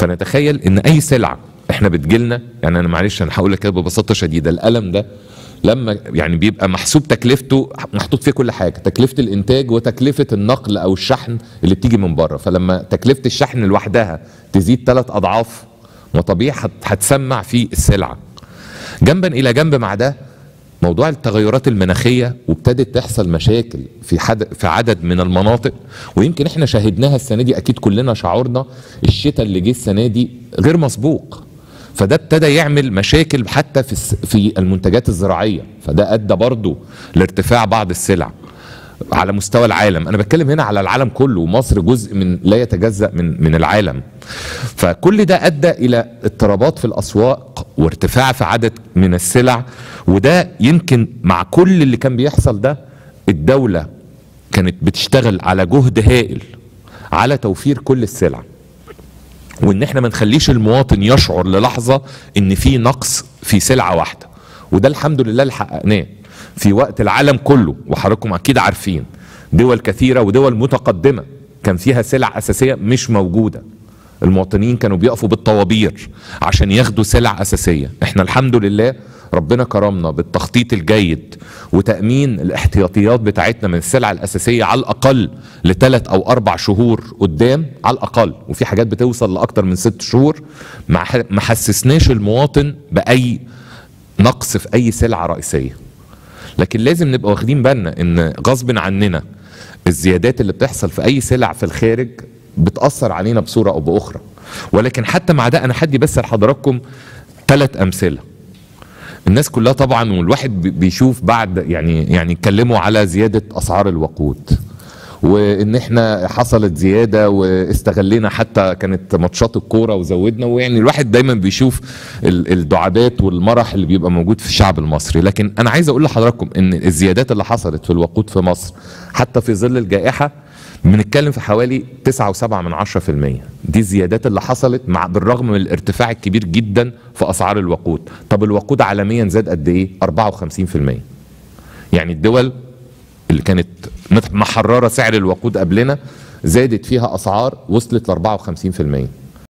فنتخيل ان اي سلعه احنا بتجيلنا يعني انا معلش انا هقول لك كده ببساطه شديده القلم ده لما يعني بيبقى محسوب تكلفته محطوط فيه كل حاجه تكلفه الانتاج وتكلفه النقل او الشحن اللي بتيجي من بره فلما تكلفه الشحن لوحدها تزيد ثلاث اضعاف ما طبيعي هت- هتسمع في السلعه جنبا الى جنب مع ده موضوع التغيرات المناخيه وابتدت تحصل مشاكل في حد في عدد من المناطق ويمكن احنا شاهدناها السنه دي اكيد كلنا شعورنا الشتاء اللي جه السنه دي غير مسبوق فده ابتدى يعمل مشاكل حتى في الس- في المنتجات الزراعيه فده ادى برضه لارتفاع بعض السلع على مستوى العالم انا بتكلم هنا على العالم كله ومصر جزء من لا يتجزأ من من العالم فكل ده ادى الى اضطرابات في الاسواق وارتفاع في عدد من السلع وده يمكن مع كل اللي كان بيحصل ده الدولة كانت بتشتغل على جهد هائل على توفير كل السلع وان احنا ما نخليش المواطن يشعر للحظة ان في نقص في سلعة واحدة وده الحمد لله اللي حققناه في وقت العالم كله وحضراتكم اكيد عارفين دول كثيرة ودول متقدمة كان فيها سلع اساسية مش موجودة المواطنين كانوا بيقفوا بالطوابير عشان ياخدوا سلع اساسية احنا الحمد لله ربنا كرمنا بالتخطيط الجيد وتأمين الاحتياطيات بتاعتنا من السلع الأساسية على الأقل لثلاث أو أربع شهور قدام على الأقل وفي حاجات بتوصل لأكتر من ست شهور ما ح- ما حسسناش المواطن بأي نقص في أي سلعة رئيسية لكن لازم نبقى واخدين بالنا ان غصب عننا الزيادات اللي بتحصل في اي سلع في الخارج بتأثر علينا بصورة او باخرى ولكن حتى مع ده انا حدي بس لحضراتكم ثلاث امثله الناس كلها طبعا والواحد بي- بيشوف بعد يعني يعني اتكلموا على زياده اسعار الوقود وان احنا حصلت زياده واستغلينا حتى كانت ماتشات الكوره وزودنا ويعني الواحد دايما بيشوف ال- الدعابات والمرح اللي بيبقى موجود في الشعب المصري لكن انا عايز اقول لحضراتكم ان الزيادات اللي حصلت في الوقود في مصر حتى في ظل الجائحه بنتكلم في حوالي 9.7 من 10% دي الزيادات اللي حصلت مع بالرغم من الارتفاع الكبير جدا في اسعار الوقود طب الوقود عالميا زاد قد ايه 54% يعني الدول اللي كانت مت- محرره سعر الوقود قبلنا زادت فيها اسعار وصلت ل 54%